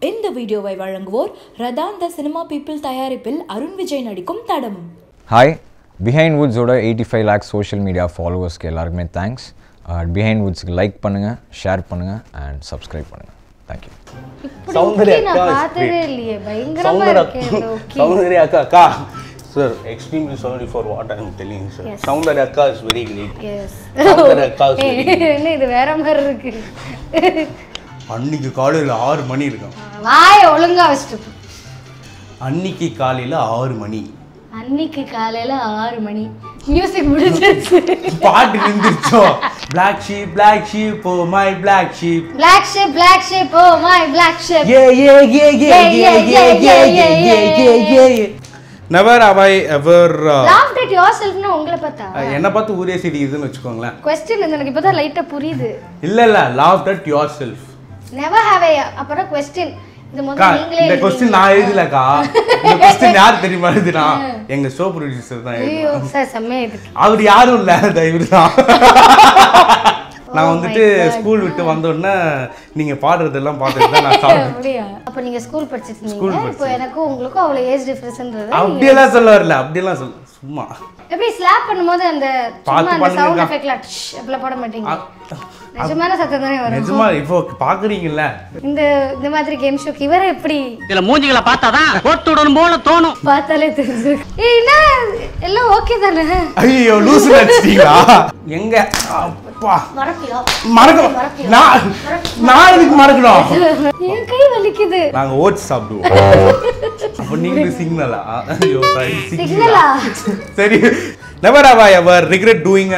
இந்த வீடியோவை வழங்குவோர் ரதாந்த சினிமா பீப்பிள் தயாரிப்பில் அருண் விஜய் நடிக்கும் தடம் ஹாய் பிஹைண்ட் வுட்ஸோட eighty five lakhs social media ஃபாலோவர்ஸ்க்கு எல்லாருக்குமே தேங்க்ஸ் பிஹைண்ட் வுட்ஸ்க்கு லைக் பண்ணுங்கள் ஷேர் பண்ணுங்கள் அண்ட் சப்ஸ்கிரைப் பண்ணுங்கள் தேங்க்யூ சௌந்தர்யா நான் அக்கா is பார்த்ததே great. இல்லையே பயங்கரமா சௌந்தர்யா இருக்கே இந்த okay. சௌந்தர்யா அக்கா அக்கா sir extremely sorry for what I am telling sir Yes. Soundarya அக்கா is very great Yes. Soundarya அக்கா is very great. என்ன இது வேற மாதிரி இருக்கு அன்னைக்கு காலையில் ஆறு மணி இருக்கும் வாய ஒழுங்கா வச்சுட்டு போ. அன்னைக்கு காலையில் ஆறு மணி அன்னைக்கு காலையில ஆறு மணி மியூசிக் முடிஞ்சிருச்சு பாட்டு நின்றுச்சோம் black sheep black sheep oh my black sheep black sheep black sheep oh my black sheep ஏ ஏ ஏ ஏ Yeah, ஏ yeah, ஏ yeah, ஏ yeah, ஏ yeah, ஏ yeah, ஏ never have I ever laughed at your செல்ஃப்னா உங்களை பார்த்தா என்னை பார்த்து ஊரே சிரிக்குதுன்னு வச்சுக்கோங்களேன் கொஸ்டின் எனக்கு இப்பதான் லைட்டா புரியுது இல்ல இல்ல laugh that yourself never have I அப்புறம் கொஸ்டின் இது அக்கா முதல்ல நீங்களே இந்த கொஸ்டின் நான் எழுதலக்கா இந்த கொஸ்டின் யார் தெரியுமா எழுதுனா எங்க ஷோ ப்ரொடியூசர் தான் ஐயோ எழுதுனா சார் செம்மையா இருக்கு அவர் யாரும் இல்ல அந்த இவர்தான் நான் Oh வந்துட்டு my God. ஸ்கூல் விட்டு வந்த உடனே நீங்க பாடுறதெல்லாம் பார்த்துட்டு தான் நான் சாப்பிட்டேன் அப்படியா அப்ப நீங்க ஸ்கூல் படிச்சிட்டு School இருந்தீங்க இப்போ எனக்கும் உங்களுக்கும் அவ்வளவு ஏஜ் டிஃபரன்ஸ்ன்றது அப்படியெல்லாம் சொல்ல வரல அப்படியெல்லாம் சொல்ல சும்மா எப்படி ஸ்லாப் பண்ணும்போது அந்த சும்மா பார்த்து அந்த சவுண்ட் பண்ணுங்கக்கா. எஃபெக்ட்ல அப்படிலாம் போட மாட்டீங்க அ- நிஜமான சத்தம் தானே வரும் நிஜமா இப்போ பாக்குறீங்கல்ல இந்த இந்த மாதிரி கேம் ஷோக்கு இவரை எப்படி சில மூஞ்சிகளை பார்த்தாதான் போட்டு விடணும் போல தோணும் பார்த்தாலே தெரிஞ்சு ஏய், என்ன எல்லாம் ஓகே தானே ஐயோ லூசு நினைச்சிட்டீங்களா எங்க அப்பா மறப்பியா மறக்கணும் நான் நான் இதுக்கு மறக்கணும் என் கை வலிக்குது நாங்க ஓட்ஸ் சாப்பிடுவோம் அப்ப நீங்க சிக்னலா ஐயோ சாரி சிக்னலா சரி never have I ever regret doing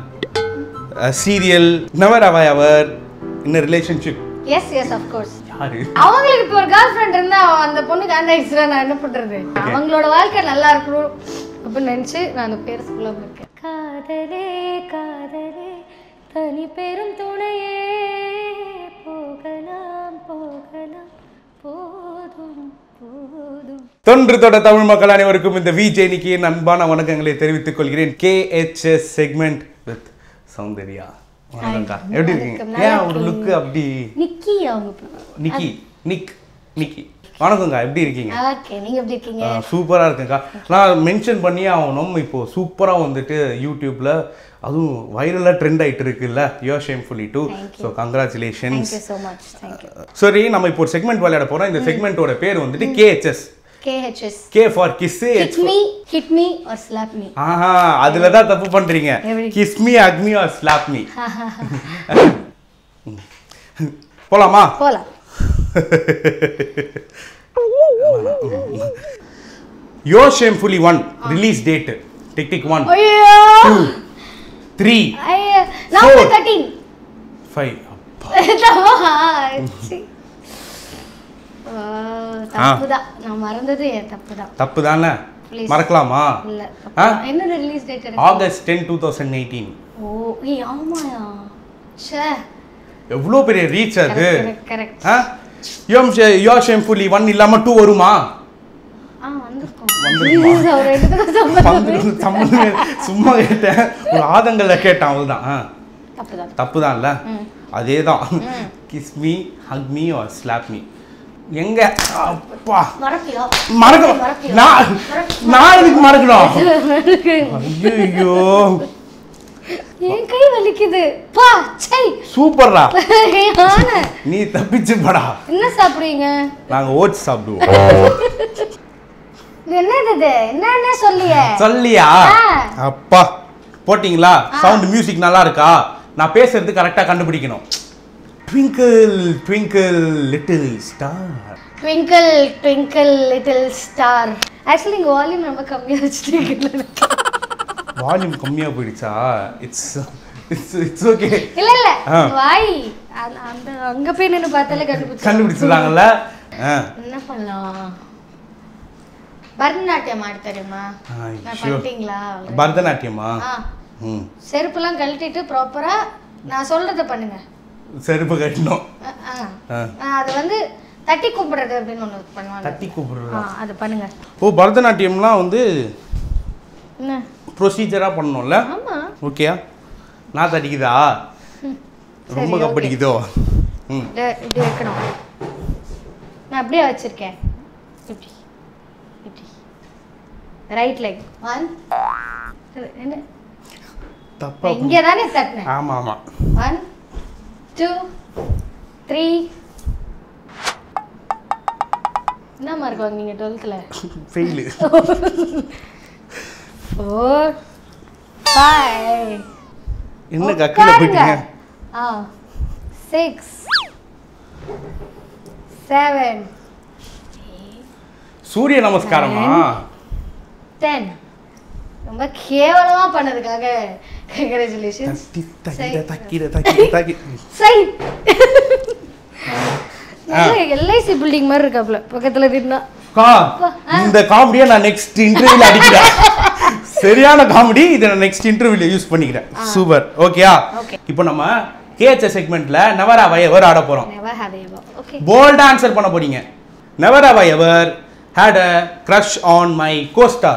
a serial never have I ever in relationship yes yes of course யாரு அவங்களுக்கு இப்போ ஒரு கேர்ள் ஃப்ரெண்ட் இருந்தா அந்த பொண்ணு காண்டாயிடுச்சுனா நான் என்ன பண்றது அவங்களோட வாழ்க்கை நல்லா இருக்கணும் அப்படின்னு நினைச்சு நான் அந்த பேரை சொல்லாம இருக்கேன் காதலே காதலே தனி பெரும் துணையே போகலாம் போகலாம் போதும் போதும் தொன்று தொட தமிழ் மக்கள் அனைவருக்கும் இந்த விஜய் நிக்கியின் அன்பான வணக்கங்களை தெரிவித்துக் கொள்கிறேன் கேஹெச்எஸ் செக்மெண்ட் வித் சௌந்தர்யா வணக்கம்க்கா எப்படி இருக்கீங்க வணக்கம், ஏன் நல்லா ஒரு லுக்கு அப்படி நிக்கி அவங்க பேரு. நிக்கி நிக் நிக்கி வணக்கம்க்கா எப்படி இருக்கீங்க நல்லா இருக்கேன் நீங்க எப்படி இருக்கீங்க சூப்பராக இருக்குங்கக்கா நான் மென்ஷன் பண்ணியே ஆகணும் இப்போ சூப்பராக வந்துட்டு யூடியூப்ல அதுவும் வைரலாக ட்ரெண்ட் ஆயிட்டு இருக்குல்ல yo shamefully two so congratulations thank you so much thank you சரி நம்ம இப்போ ஒரு செக்மெண்ட் விளையாட போறோம் இந்த செக்மெண்ட்டோட பேர் வந்துட்டு KHS KHS K for kiss hit me hit me or slap me ஆஹா அதுல தான் தப்பு பண்றீங்க எப்படி? Kiss me hug me or slap me போலாமா போலாம் yo shamefully one release date tick tick one ஐயோ த்ரீ ஐயோ நவம்பர் Four. தேர்ட்டீன் ஃபைவ் தப்புதான் நான் மறந்தது என் தப்புதான் தப்பு தானே Please. மறக்கலாமா இல்ல ஆ? தப்புதான். என்னோட ரிலீஸ் டேட் எனக்கு August ten two thousand eighteen ஓ ஏய் ஆமாயா ச்சே எவ்வளோ பெரிய ரீச் அது கரெக்ட் கரெக்ட் ஆ யோம் ஷே- யோ ஷேம்ஃபுல்லி ஒன் இல்லாம டூ வருமா ஆ வந்திருக்கோம் வந்திருக்குமா? Please, அவர் ரெண்டுத்துக்கும் சம்மந்தம் வந்துரும், சம்மந்தமே இல்ல. சும்மா கேட்டேன் ஒரு ஆதங்கல்ல கேட்டேன் அவ்வளவுதான் ஆ, தப்புதான் தப்பு தான்ல அதே தான் kiss me hug me or slap me எங்க அப்பா மறப்பியா மறக்கணும் மறப்பியா? நான் நான் இதுக்கு மறக்கணும் ஐயோ என் கை வலிக்குது பா சை சூப்பர்ரா ஆன நீ தப்பிச்சு படா என்ன சாப்பிடுவீங்க நாங்க ஓட்ஸ் சாப்பிடுவோம் இது என்னது இது என்னன்னு சொல்லியே சொல்லியா ஆ. அப்பா போட்டிங்களா சவுண்ட் மியூசிக் நல்லா இருக்கா நான் பேசுறது கரெக்டா கண்டுபிடிக்கணும் twinkle twinkle little star twinkle twinkle little star actually இங்க வால்யூம் ரொம்ப கம்மியா வச்சுட்டு வால்யூம் கம்மியா போயிடுச்சா இட்ஸ் இட்ஸ் இட்ஸ் ஓகே இல்ல இல்ல ஆ. வாய் அந்த- அந்த அங்க போய் நின்னு பார்த்தாலே கண்டுபிடிச்சு கண்டுபிடிச்சிருந்தாங்கல்ல ஆ என்ன பண்ணலாம் பரதநாட்டியம் ஆடி தெரியுமா ஐயோ. நான் பண்ணிட்டீங்களா பரதநாட்டியமா ஆ ம் செருப்புலாம் கழட்டிட்டு ப்ராப்பரா நான் சொல்றத பண்ணுங்க செருப்பு கட்டணும் ஆ, ஆ. ஆ. ஆ, அது வந்து தட்டி கூப்பிடுறது அப்படின்னு ஒண்ணு பண்ணுவாங்க தட்டி கூப்பிடுறதா ஆ, அது பண்ணுங்க ஓ பரதநாட்டியம்லாம் வந்து என்ன ப்ரொசீஜராக பண்ணணும்ல ஆமா ஓகேயா நான் தடிக்குதா ரொம்ப சரி, கப்படிக்குதோ ம் இத இப்படி வைக்கணும் நான் அப்படியே வச்சிருக்கேன் இப்படி இப்படி ரைட் லெக் ஒன் என்ன தப்பா இங்கே தானே தட்டினேன் ஆமா ஆமா ஒன் டூ த்ரீ என்ன மார்க் வாங்குனீங்க டுவெல்த்தில் ஃபெயிலு ஃபோர் ஃபைவ் என்ன கக்கில போயிட்டீங்க ஆ சிக்ஸ் செவன் சூரிய நமஸ்காரமா டென் ரொம்ப கேவலமா பண்ணதுக்காக கங்க்ராச்சுலேஷன்ஸ் தட்டி தக்கிட தக்கிட தக்கிட தக்கி சை எல்ஐசி பில்டிங் மாதிரி இருக்காப்ல பக்கத்துல தின்னா கா இந்த காமெடியை நான் நெக்ஸ்ட் இன்டர்வியூல அடிக்கிறேன் சரியான காமெடி இதை நான் நெக்ஸ்ட் இன்டர்வியூல யூஸ் பண்ணிக்கிறேன் சூப்பர் ஓகேயா Okay. இப்போ நம்ம கேச்ச செக்மெண்ட்ல நெவர் ஹவ் ஐ எவர் ஆட போறோம் நெவர் ஹேவ் எவர் ஓகே போல்டா ஆன்சர் பண்ண போறீங்க never have I ever had a crush on my costar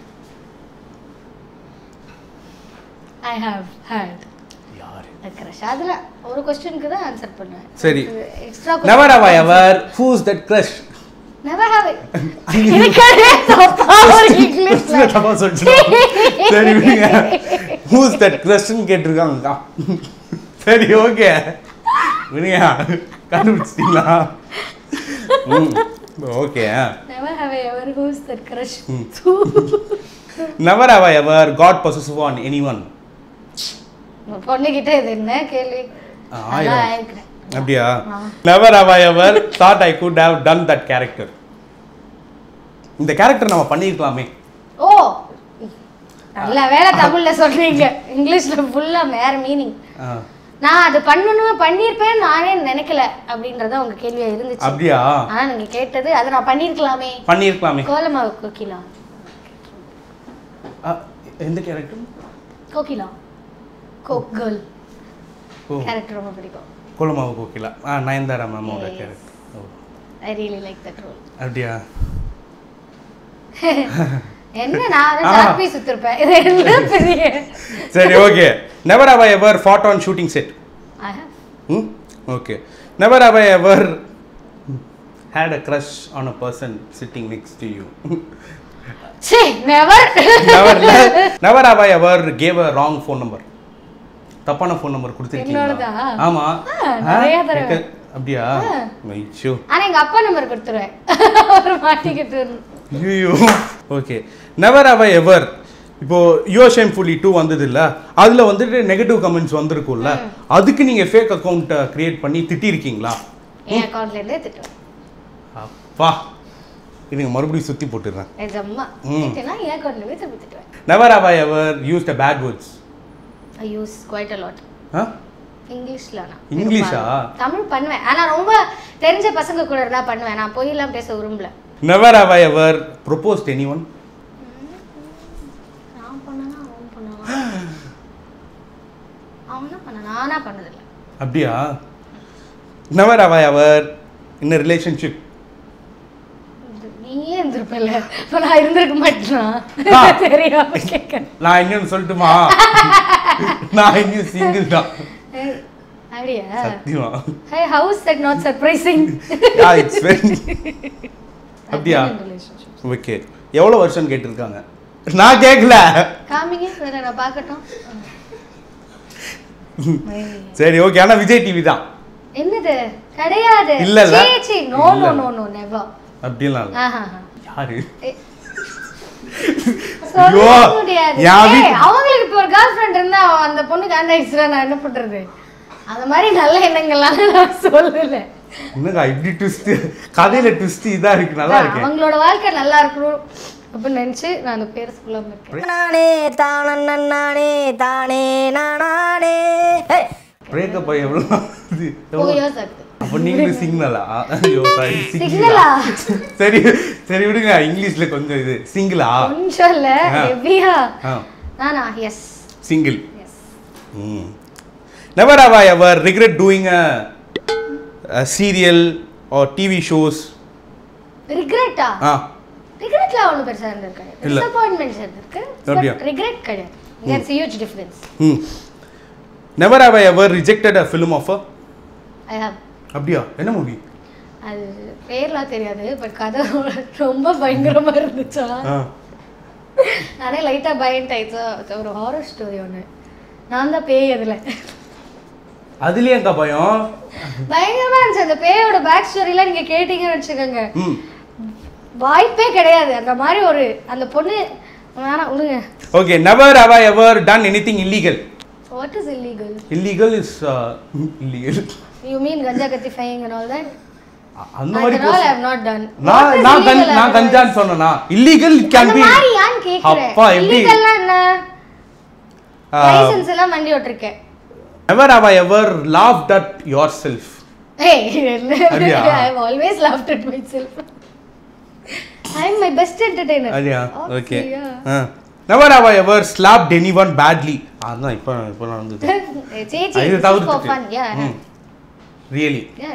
I have had crush அதுல ஒரு கொஸ்டினுக்கு தான் ஆன்சர் பண்ணுவேன் சரி extra never have I ever who's that crush never have இருக்கவே தப்பா ஒரு இங்கிலீஷ்ல தப்பா சொல்லிட்டேன் சரி விடுங்க ஹூஸ் தட் க்ரஷ்னு கேட்டிருக்காங்கக்கா சரி ஓகே விடுங்க கண்டுபிடிச்சிட்டீங்களா ம் okay never have ever who's that crush never have I ever got possessive on anyone பொண்ணுகிட்ட இது என்ன கேள்வி ஆயிரம். அதான் ஆயிருக்கிறேன். அப்படியா never have I ever thought I could have done that character இந்த கேரக்டர் நம்ம பண்ணியிருக்கலாமே ஓ நல்ல வேலை தமிழ்ல சொல்றீங்க இங்கிலீஷ்ல ஃபுல்லா வேற மீனிங் ஆ, நான் அது பண்ணணும் பண்ணியிருப்பேன் நானே நினைக்கல அப்படின்றத உங்க கேள்வியா இருந்துச்சு அப்படியா ஆனா நீங்க கேட்டது அதை நான் பண்ணியிருக்கலாமே பண்ணியிருக்கலாமே கோலமாவு கோகிலா ஆ, எந்த கேரக்டர் கோகிலா கோக் கேர்ள் ஓ கேரக்டர் ரொம்ப பிடிக்கும் குலமாவு கோகிலா ஆ நயன்தாரா மேமோட Yes. Character oh I really like that role அப்படியா என்ன நான் ஆ. சாப்பி சுத்திருப்பேன் இது என்ன பெரிய சரி okay never have I ever fought on shooting set I have ம் okay never have I ever had a crush on a person sitting next to you say never never never have I ever gave a wrong phone number தப்பான phone number கொடுத்துருக்கீங்களா என்னோடதா? ஆமா ஆ, நிறைய ஆ, தடவை. எக்க- அப்படியா ஐயோ ஆனா எங்க அப்பா நம்பர் கொடுத்துருவேன் அவர் மாட்டிக்கிட்டு ஐயோ okay never have I ever இப்போ யோ ஷேம் ஃபுல்லி டூ வந்தது இல்ல அதுல வந்துட்டு நெகட்டிவ் கமெண்ட்ஸ் வந்திருக்கும்ல அதுக்கு நீங்க ஃபேக் அக்கௌண்ட் கிரியேட் பண்ணி திட்டிருக்கீங்களா என் அக்கௌண்ட்ல இருந்தே திட்டுவேன் அப்பா இதுங்க மறுபடியும் சுத்தி போட்டுடுறேன் நிஜமா ம். திட்டுனா என் அக்கௌண்ட்ல போய் திருப்பி திட்டுவேன் never have I ever used a bad words I use quite a lot ஆ இங்கிலீஷ்ல நான் இங்கிலீஷா? தமிழ் பண்ணுவேன் ஆனா ரொம்ப தெரிஞ்ச பசங்க கூட இருந்தா பண்ணுவேன் நான் பொய்யெல்லாம் பேச விரும்பல never have I ever proposed anyone நான் பண்ணனா அவன் பண்ணுவான் அவன் தான் பண்ண நானா பண்ணதில்லை அப்படியா never have I ever in relationship நீயே இருந்திருப்பல இப்போ நான் இருந்திருக்க மாட்டேனா ஆ. தெரியும் கேட்க நான் இன்னும் சொல்லட்டுமா நான் இன்னும் சிங்கிள் தான் அப்படியா சத்தியமா hi how's that not surprising yeah it's very அப்படியா ஓகே எவ்வளோ வருஷம் கேட்டிருக்காங்க நான் கேட்கல காமிங்க வேற நான் பார்க்கட்டும் சரி ஓகே ஆனா விஜய் டிவி தான் என்னது கிடையாது இல்ல, இல்ல. சீ, சீ நோ இல்ல. நோ நோ நோ நெவர் அப்படிலாம் இல்லை ஆஹா யாரு சொல்ல ஐயோ, முடியாது என் ஏய், வீட்டு- அவங்களுக்கு இப்போ ஒரு கேர்ள் ஃப்ரெண்ட் இருந்தா அவன் அந்த பொண்ணு காண்டாயிடுச்சுனா நான் என்ன பண்றது அந்த மாதிரி நல்ல எண்ணங்கள்லாம் நான் சொல்லல என்னங்க இப்படி ட்விஸ்ட் கதையில ட்விஸ்ட் இதா இருக்கு நல்லா இருக்கு அவங்களோட வாழ்க்கை நல்லா இருக்கணும் அப்படின்னு நினைச்சு நான் அந்த பேரை சொல்லாம இருக்கேன் நானே தானே தானே நானே பிரேக்கப் ஆகி எவ்வளோ இது டூ எவ்வளோ- இயர்ஸ் ஆகுது அப்போ நீங்களும் சிக்னலா ஐயோ சாரி சிக்னலா சரி சரி விடுங்க இங்கிலீஷ்ல கொஞ்சம் இது சிங்கிளா கொஞ்சம் இல்ல ஆ. ஹெவியா ஆ நானா எஸ் சிங்கிள் எஸ் ம் never have I ever regret doing a serial or TV shows ரிக்ரெட்டா ஆ ரிக்ரெட்ல ஒன்றும் பெருசா இருந்திருக்காது இல்ல. டிசப்பாயின்மெண்ட்ஸ் இருந்திருக்கு அப்படியா? ரிக்ரெட் கிடையாது தேர்ஸ் ஹியூஜ் டிஃபரன்ஸ் ம் never have I ever rejected a film offer I have அப்படியா என்ன மூவி அது பேர்லாம் தெரியாது பட் கதை ரொம்ப பயங்கரமா இருந்துச்சா ஆ. நானே லைட்டாக பயன்ட்டாயிடுச்சு ஒரு ஹாரர் ஸ்டோரி ஒன்று நான் தான் பேய் அதில் அதுலயே எங்க பயம் பயங்கரமா இருந்துச்சு அந்த பேயோட பேக் ஸ்டோரிலாம் நீங்க கேட்டீங்கன்னு வச்சுக்கோங்க ம் வாய்ப்பே கிடையாது அந்த மாதிரி ஒரு அந்த பொண்ணு வேணாம் விடுங்க okay never have I ever done anything illegal what is illegal illegal is illegal you mean கஞ்சா கத்தி ஃபைங் அண்ட் ஆல் தட் அந்த மாதிரி அதனால ஐ ஹவ் நாட் டன் நான் நான் கஞ் நான் கஞ்சான்னு சொன்னேனா இல்லீகல் கேன் அந்த பி மாதிரி ஏன் கேக்குறேன் அப்பா எப்படி இல்லீகல்லாம் என்ன லைசென்ஸ் எல்லாம் வண்டி ஓட்டிருக்கேன் never have I ever laughed at yourself Hey, அப்படியா? I've always laughed at myself. I'm my best entertainer. அப்படியா Obviously, okay yeah. Never have I ever slapped anyone badly அதான் இப்போ இப்போ நடந்தது Hey, சேச்சி, இது this is for fun. Yeah, தவிர்த்துட்டு really yeah.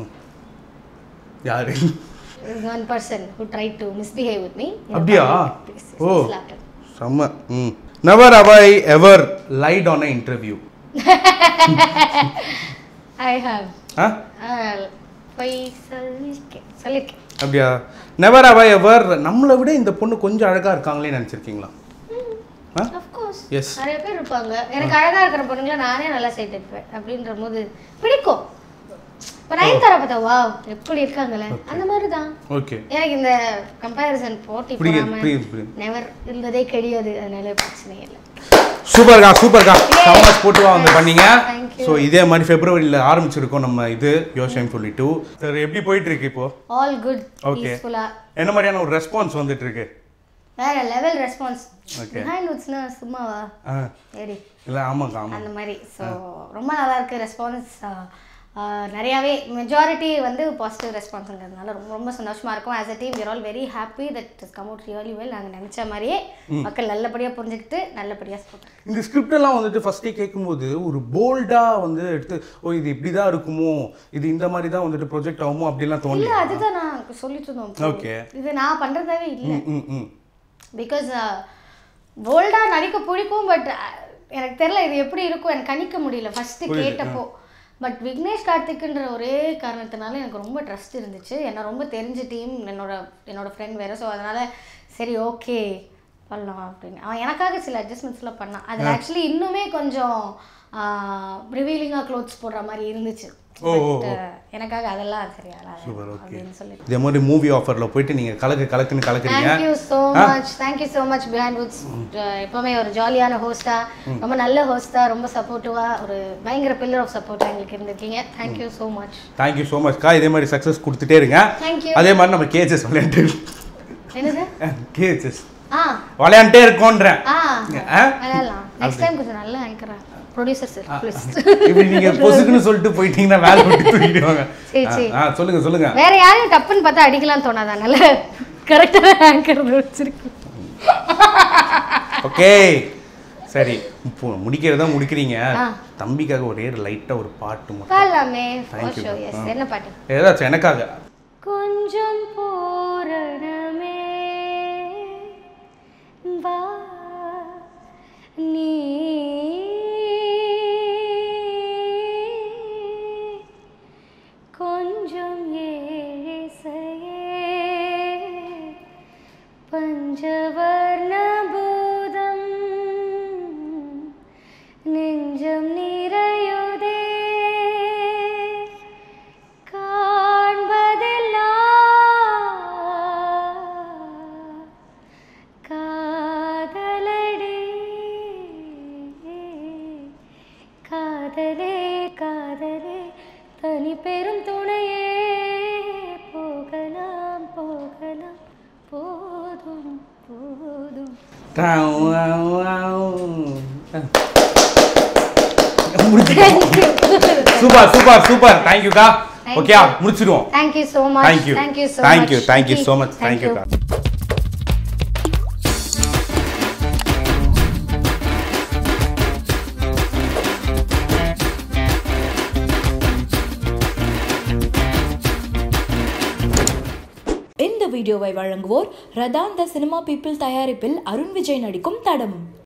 யாரு There's one person who tried to misbehave with me. in a அப்படியா? public place. Yes, O. he slapped him. செம்ம ம் never have I ever lied on a interview I have. ஆ Uh, போய் சொல்லிருக்கேன் சொல்லிருக்கேன் அப்படியா never have I எவர் நம்மளை விட இந்த பொண்ணு கொஞ்சம் அழகா இருக்காங்களே நினச்சிருக்கீங்களா ஆ Of course. எஸ் நிறைய பேர் இருப்பாங்க எனக்கு அழகா இருக்கிற பொண்ணுங்களை நானே நல்லா சைட் எடுப்பேன் அப்படின்ற போது பிடிக்கும் இப்போ நயன்தாரா பார்த்தா வா எப்படி இருக்காங்களே அந்த மாதிரி தான் ஓகே எனக்கு இந்த கம்பேரிசன் போட்டி புரியுது, போடாம புரியுது, புரியுது. நெவர் இருந்ததே கிடையாது அதனால பிரச்சனை இல்லை சூப்பர்க்கா சூப்பர்க்கா செம்ம ஸ்போர்ட்டிவாக வந்து பண்ணீங்க Thank you. ஸோ இதே மாதிரி ஃபெப்ரவரியில் ஆரம்பிச்சிருக்கோம் நம்ம இது யோசனை சொல்லிட்டு சார் எப்படி போயிட்டு இருக்கு இப்போ ஆல் குட் Okay. பீஸ்ஃபுல்லா என்ன மாதிரியான ஒரு ரெஸ்பான்ஸ் வந்துட்டு இருக்கு வேற லெவல் ரெஸ்பான்ஸ் Okay. பிஹைண்ட் உட்ஸ்னா சும்மாவா ஆ சரி இல்லை ஆமாக்கா ஆமாம் அந்த மாதிரி ஸோ ரொம்ப நல்லா இருக்கு ரெஸ்பான்ஸ் நிறையாவே மெஜாரிட்டி வந்து பாசிட்டிவ் ரெஸ்பான்ஸுங்கிறதுனால ரொம்ப ரொம்ப சந்தோஷமா இருக்கும் as a team we're all very happy that is come out really well நாங்கள் நினச்ச மாதிரியே மக்கள் நல்லபடியாக புரிஞ்சுக்கிட்டு நல்லபடியாக சப்போர்ட் இந்த ஸ்கிரிப்ட் எல்லாம் வந்துட்டு ஃபர்ஸ்டே கேட்கும்போது ஒரு போல்டாக வந்து எடுத்து ஓ இது இப்படி தான் இருக்குமோ இது இந்த மாதிரி தான் வந்துட்டு ப்ரொஜெக்ட் ஆகுமோ அப்படிலாம் இல்லை தோணல அதுதான் நான் சொல்லிட்டு இருந்தோம் Okay. இது நான் பண்ணுறதாவே இல்லை ம் ம் ம் பிகாஸ் போல்டாக நடிக்க பிடிக்கும் பட் எனக்கு தெரியல இது எப்படி இருக்கும் எனக்கு கணிக்க முடியல ஃபஸ்ட்டு புரியுது, கேட்டப்போ பட் விக்னேஷ் கார்த்திக்ன்ற ஒரே காரணத்தினால எனக்கு ரொம்ப ட்ரஸ்ட் இருந்துச்சு என்ன ரொம்ப தெரிஞ்ச டீம் என்னோட என்னோட ஃப்ரெண்ட் வேறு ஸோ அதனால் சரி ஓகே பண்ணலாம் அப்படின்னு அவன் எனக்காக சில அட்ஜஸ்ட்மெண்ட்ஸ்லாம் பண்ணான் அதில் ஆக்சுவலி இன்னுமே கொஞ்சம் ரிவீலிங்காக க்ளோத்ஸ் போடுற மாதிரி இருந்துச்சு ஓ, ஓ, But, uh, எனக்காக அதெல்லாம் சரியா Super, okay. அப்படின்னு சொல்லிட்டு இதே மாதிரி மூவி ஆஃபரில் போயிட்டு நீங்கள் கலக்கு கலக்குன்னு கலக்குறீங்க thank you so much thank you so much Behindwoods எப்பவுமே ஒரு ஜாலியான ஹோஸ்டா ரொம்ப நல்ல ஹோஸ்டா ரொம்ப சப்போர்ட்டிவா ஒரு பயங்கர பில்லர் ஆஃப் சப்போர்ட் எங்களுக்கு இருந்திருக்கீங்க thank you so much thank you so மச்க்கா இதே மாதிரி சக்ஸஸ் கொடுத்துட்டே இருங்க Thank you. அதே மாதிரி நம்ம கேச்சஸ் விளையாண்டு என்னது கேச்சஸ் ஆ விளையாண்டே இருக்கோன்றேன் ஆ ஆ? விளையாடலாம் நெக்ஸ்ட் டைம் கொஞ்சம் நல்லா ஆங்கரா ப்ரொடியூசர் சார் ப்ளீஸ் இப்படி நீங்க பொசுக்குன்னு சொல்லிட்டு போயிட்டீங்கன்னா வேலை விட்டு தூக்கிடுவாங்க சரி, சரி. ஆ ஆ, சொல்லுங்க சொல்லுங்க வேற யாரையும் டப்புன்னு பார்த்தா அடிக்கலாம் தோணாதா நல்ல கரெக்டான ஆங்கர் வச்சிருக்கு ஓகே சரி இப்போ முடிக்கிறதா முடிக்கிறீங்க ஆ. தம்பிக்காக ஒரே லைட்டா ஒரு பாட்டு மட்டும் பாடலாமே Thank you. ஷோ எஸ் என்ன பாட்டு ஏதாச்சும் எனக்காக கொஞ்சம் பூரணமே வா நீ கொஞ்சம் ஏசையே பஞ்சவர்ண பூதம் நெஞ்சம் நிறையுதே காண்பதெல்லாம் காதலடி காதலே காதலே தனி பெரும் துணையே போகலாம் போகலாம் போதும் போதும் சூப்பர் சூப்பர் சூப்பர் தேங்க்யூக்கா Thank ஓகே you. முடிச்சிடுவோம் thank you so much thank you thank you so thank you much thank you so much தேங்க்யூக்கா இந்த வீடியோவை வழங்குவோர் ரதான் த சினிமா பீப்பிள் தயாரிப்பில் அருண் விஜய் நடிக்கும் தடம்